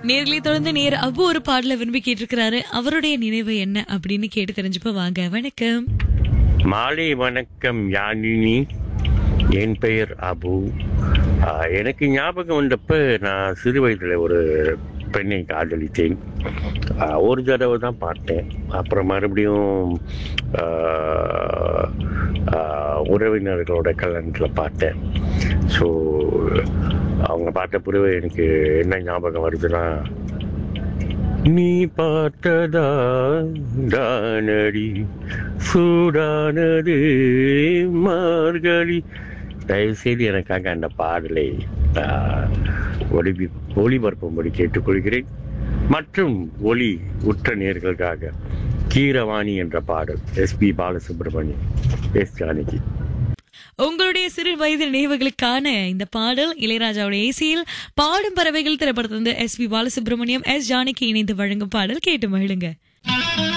நேர்களை தொடர்ந்து நேர் அபு ஒரு பாடல விரும்பி கேட்டிருக்கிறாரு அவருடைய நினைவு என்ன அப்படின்னு கேட்டு தெரிஞ்சுப்ப வாங்க வணக்கம் மாலை வணக்கம் யாழினி என் பெயர் அபு ஆ, எனக்கு ஞாபகம் வந்தப்ப நான் சிறு வயதில் ஒரு பெண்ணை காதலித்தேன் ஆ, ஒரு தடவை தான் பார்த்தேன் அப்புறம் மறுபடியும் ஆ, ஆ, உறவினர்களோட கல்யாணத்தில் பார்த்தேன் ஸோ அவங்க பார்த்த பிறகு எனக்கு என்ன ஞாபகம் வருதுன்னா நீ பார்த்ததா தானடி சூடானது மார்கழி தயவுசெய்து எனக்காக அந்த பாடலை ஆஹ், ஒளிபி ஒளிபரப்பும்படி கேட்டுக்கொள்கிறேன் மற்றும் ஒளி உற்ற நேர்களுக்காக கீரவாணி என்ற பாடல் எஸ்பி பாலசுப்ரமணியம் எஸ் ஜானகி உங்களுடைய சிறு வயது நினைவுகளுக்கான இந்த பாடல் இளையராஜாவுடைய இசையில் பாடும் பறவைகள் திரைப்படத்திலிருந்து S P Balasubrahmanyam S Janaki இணைந்து வழங்கும் பாடல் கேட்டு மகிழுங்க